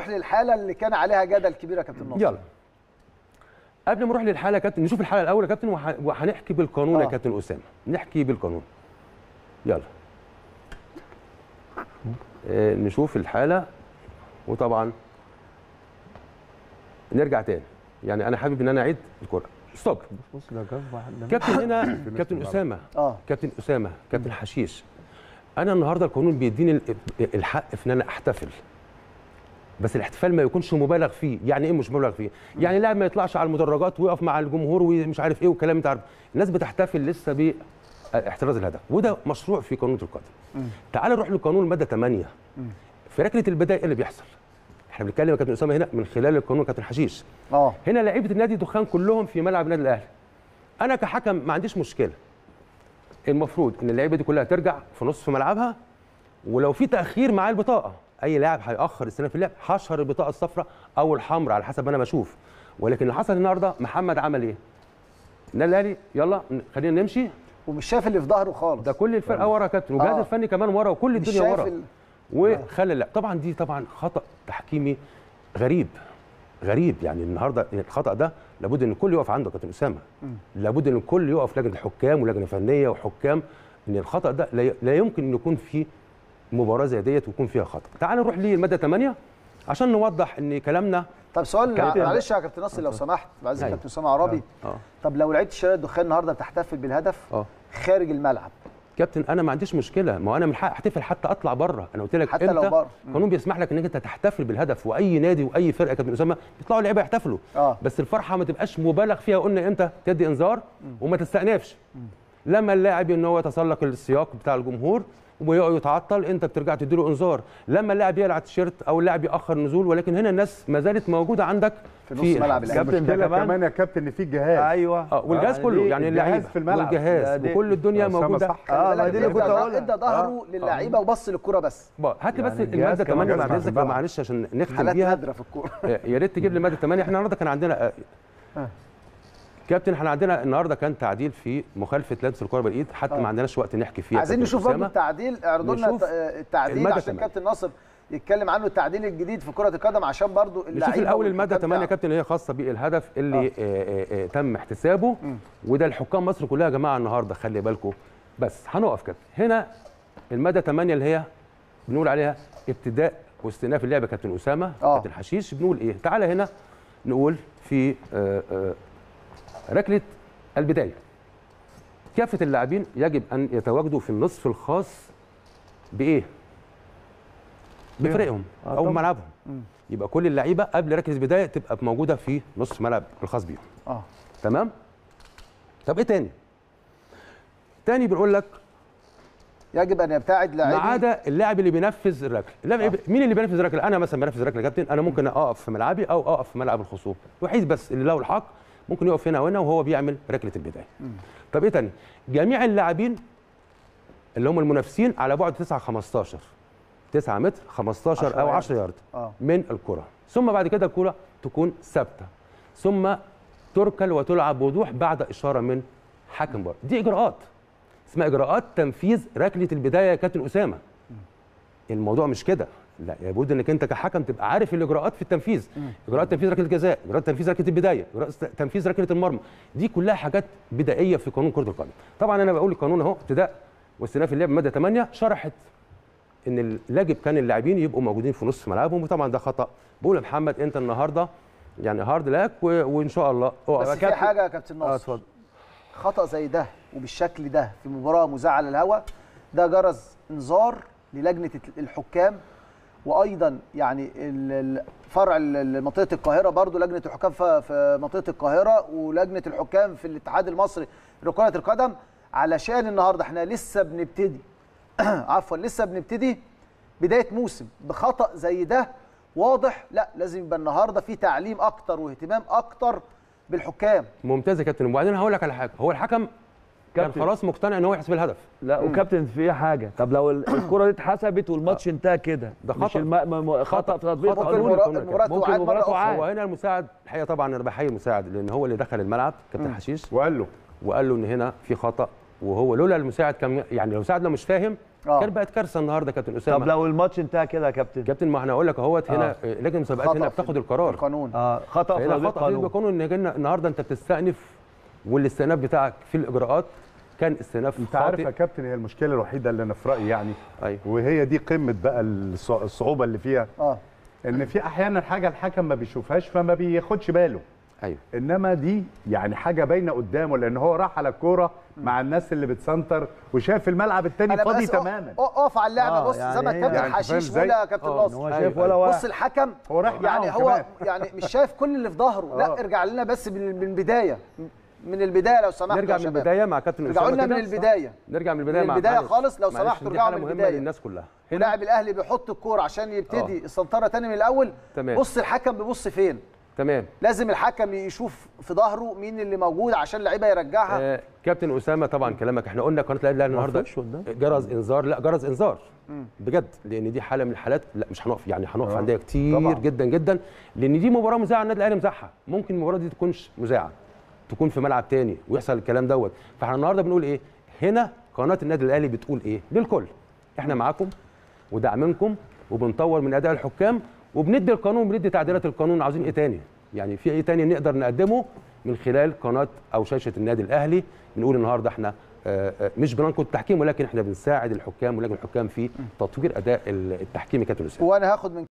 نروح للحاله اللي كان عليها جدل كبير يا كابتن ناصر يلا قبل ما نروح للحاله يا كابتن نشوف الحاله الاول يا كابتن وح- وهنحكي بالقانون يا آه. كابتن اسامه نحكي بالقانون يلا آه نشوف الحاله وطبعا نرجع تاني يعني انا حابب ان انا اعيد الكره ستوب بص ده جاب واحد ده كابتن هنا في نص كابتن الملعب. اسامه اه كابتن اسامه كابتن حشيش انا النهارده القانون بيديني ال- الحق في ان انا احتفل بس الاحتفال ما يكونش مبالغ فيه يعني ايه مش مبالغ فيه يعني لاعب ما يطلعش على المدرجات ويقف مع الجمهور ومش عارف ايه والكلام انت عارف الناس بتحتفل لسه باحتراز الهدف وده مشروع في قانون القدم تعال نروح لقانون الماده 8 في ركله البدايه ايه اللي بيحصل احنا بنتكلم يا كابتن اسامه هنا من خلال القانون كابتن حشيش اه هنا لعيبه النادي دخان كلهم في ملعب النادي الاهلي انا كحكم ما عنديش مشكله المفروض ان اللعيبه دي كلها ترجع في نصف ملعبها ولو في تاخير مع البطاقه اي لاعب هياخر السنه في اللعب هشهر البطاقه الصفراء او الحمراء على حسب ما انا بشوف ولكن اللي حصل النهارده محمد عمل ايه النادي الاهلي يلا ن- خلينا نمشي ومش شايف اللي في ظهره خالص ده كل الفرقه ورا يا كابتن والجهاز آه. الفني كمان ورا وكل مش الدنيا شايف ورا ال... وخلى لا طبعا دي طبعا خطا تحكيمي غريب غريب يعني النهارده الخطا ده لابد ان الكل يقف عنده يا كابتن اسامه لابد ان الكل يقف لجنه حكام ولجنه فنيه وحكام ان الخطا ده لا ي- لا يمكن ان يكون في مباراه زي ديت ويكون فيها خطا تعال نروح للماده 8 عشان نوضح ان كلامنا طب سؤال كابتن- معلش يا كابتن ناصر لو سمحت بعز أيوة. كابتن اسامه عربي اه طب لو لعيبه الشباب الدخان النهارده بتحتفل بالهدف اه خارج الملعب كابتن انا ما عنديش مشكله ما هو انا من حق احتفل حتى اطلع بره انا قلت لك حتى لو امتى بره. القانون بيسمح لك انك انت تحتفل بالهدف واي نادي واي فرقه كابتن اسامه بيطلعوا لعيبه يحتفلوا اه بس الفرحه ما تبقاش مبالغ فيها قلنا امتى تدي انذار وما تستأنفش لما اللاعب ان هو يتسلق السياق بتاع الجمهور ويقعد يتعطل انت بترجع تديله انذار لما اللاعب يقلع التيشيرت او اللاعب ياخر نزول ولكن هنا الناس ما زالت موجوده عندك في نص ملعب الأهلي. كابتن المشكله كمان- كمان يا كابتن ان في جهاز ايوه اه والجهاز كله دي- يعني الجهاز اللعيبه في الملعب. والجهاز ده دي- وكل الدنيا أسامة موجوده صح. اه خلي ما دي بالك اللي كنت ادى- اقول ادى ظهره للعيبه وبص للكوره بس بقى هات لي بس يعني الجهاز الماده كمان 8 جهاز بعد في اذنك الملعب. معلش عشان نختم حالات بيها نادره في الكوره يا ريت تجيب لي الماده 8 احنا النهارده كان عندنا آه، آه. كابتن احنا عندنا النهارده كان تعديل في مخالفه لمس الكره بالايد حتى آه. ما عندناش وقت نحكي فيه يا عايزين كابتن نشوف برضه أسامة. التعديل اعرضوا لنا نشوف الت- التعديل المادة عشان 8. كابتن ناصر يتكلم عنه التعديل الجديد في كره القدم عشان برضه نشوف اللعيبه الاول الماده والحكام 8 يا تعرف. كابتن اللي هي خاصه بالهدف اللي آه. آه آه تم احتسابه وده الحكام مصر كلها يا جماعه النهارده خلي بالكم بس هنقف كده هنا الماده 8 اللي هي بنقول عليها ابتداء واستئناف اللعبه كابتن اسامه آه. كابتن حشيش بنقول ايه تعالى هنا نقول في آه آه ركله البدايه كافه اللاعبين يجب ان يتواجدوا في النصف الخاص بايه بفريقهم آه او طبعاً. ملعبهم يبقى كل اللعيبه قبل ركله البدايه تبقى موجوده في نص ملعب الخاص بيهم اه تمام طب ايه تاني تاني بنقول لك يجب ان يبتعد ما لاعبي عدا اللاعب اللي بينفذ الركله اللاعب مين اللي بينفذ الركله انا مثلا بنفذ الركله يا كابتن انا ممكن اقف في ملعبي او اقف في ملعب الخصوم الوحيد بس اللي له الحق ممكن يقف هنا وهنا وهو بيعمل ركله البدايه طب ايه تاني جميع اللاعبين اللي هم المنافسين على بعد 9 15 9 متر 15 10 او يارد. 10 يارد اه من الكره ثم بعد كده الكره تكون ثابته ثم تركل وتلعب بوضوح بعد اشاره من حكم بار دي اجراءات اسمها اجراءات تنفيذ ركله البدايه يا كابتن اسامه الموضوع مش كده لا لابد انك انت كحكم تبقى عارف الاجراءات في التنفيذ اجراءات تنفيذ ركله الجزاء اجراءات تنفيذ ركله البدايه اجراءات تنفيذ ركله المرمى دي كلها حاجات بدائيه في قانون كره القدم طبعا انا بقول القانون اهو ابتداء واستئناف اللعب ماده 8 شرحت ان يجب كان اللاعبين يبقوا موجودين في نصف ملعبهم وطبعا ده خطا بقول يا محمد انت النهارده يعني هارد لك و... وان شاء الله بس اقف في حاجه يا كابتن اه ناصر اتفضل خطا زي ده وبالشكل ده في مباراه مذاعه للهواء ده جرس انذار للجنه الحكام وايضا يعني ال- ال- فرع ال- ال- منطقه القاهره برضو لجنه الحكام ف- في منطقه القاهره ولجنه الحكام في الاتحاد المصري لكره القدم علشان النهارده احنا لسه بنبتدي عفوا لسه بنبتدي بدايه موسم بخطا زي ده واضح لا لازم يبقى النهارده في تعليم اكتر واهتمام اكتر بالحكام ممتاز يا كابتن وبعدين هقول لك على حاجه هو الحكم كان كابتن. خلاص مقتنع ان هو يحسب الهدف لا وكابتن في حاجه طب لو ال- الكره دي اتحسبت والماتش انتهى كده ده مش خطأ. الم... م... م... خطا في تطبيق خطأ. ممكن قانون المباراة- القانون المباراه ممكن تعاد المباراة مره اخرى تعاد. هو هنا المساعد الحقيقه طبعا انا بحيي المساعد لان هو اللي دخل الملعب كابتن حشيش وقال له وقال له ان هنا في خطا وهو لولا المساعد كان يعني لو المساعد لو مش فاهم آه. كانت بقت كارثه النهارده كابتن اسامه طب لو الماتش انتهى كده يا كابتن كابتن ما احنا هقول لك اهوت هنا آه. آه. لجنه المسابقات خطأ هنا في بتاخد القرار القانون اه خطا في فهنا تطبيق خطا في قانون القانون ان هنا النهارده انت بتستأنف والاستئناف بتاعك في الاجراءات كان استئناف انت عارف يا خاطئ كابتن هي المشكله الوحيده اللي انا في رايي يعني ايوه وهي دي قمه بقى الص- الصعوبه اللي فيها اه ان في احيانا حاجه الحكم ما بيشوفهاش فما بياخدش باله ايوه انما دي يعني حاجه باينه قدامه لان هو راح على الكوره مع الناس اللي بتسنتر وشاف الملعب التاني انا فاضي بس أق- تماما اقف على اللعبه آه، بص زي يعني ما هي- الكابتن يعني أنت فاهم حشيش إزاي؟ بيقول يا كابتن آه، ان ناصر هو أيوة، شايف ولا أيوة. واحد بص الحكم هو راح يعني معاهم هو كمان. يعني مش شايف كل اللي في ظهره لا آه. ارجع لنا بس من من البدايه من البدايه لو سمحت نرجع من البدايه مع كابتن ارجعوا اسامه لنا من كده. البدايه نرجع من البدايه من مع البداية معلش. خالص لو معلش، سمحتوا دي ارجعوا حالة من مهمه البداية. للناس كلها ولاعب الاهلي بيحط الكوره عشان يبتدي آه. السنتره تاني من الاول تمام. بص الحكم بيبص فين تمام لازم الحكم يشوف في ظهره مين اللي موجود عشان اللعيبه يرجعها آه كابتن اسامه طبعا كلامك احنا قلنا قناه الاهلي النهارده فيش قدام. جرس انذار لا جرس انذار بجد لان دي حاله من الحالات لا مش هنقف يعني هنقف آه. عندها كتير طبعاً. جدا جدا لان دي مباراه مذاعه النادي الاهلي مذاعها ممكن المباراه دي تكونش مذاعه تكون في ملعب تاني ويحصل الكلام دوت فاحنا النهارده بنقول ايه هنا قناه النادي الاهلي بتقول ايه للكل احنا معاكم وداعمينكم وبنطور من اداء الحكام وبندي القانون بندي تعديلات القانون عاوزين ايه تاني يعني في ايه تاني نقدر نقدمه من خلال قناه او شاشه النادي الاهلي بنقول النهارده احنا آه، آه، مش بننقد التحكيم ولكن احنا بنساعد الحكام ولجنه الحكام في تطوير اداء التحكيم كابتن اسامه وانا هاخد من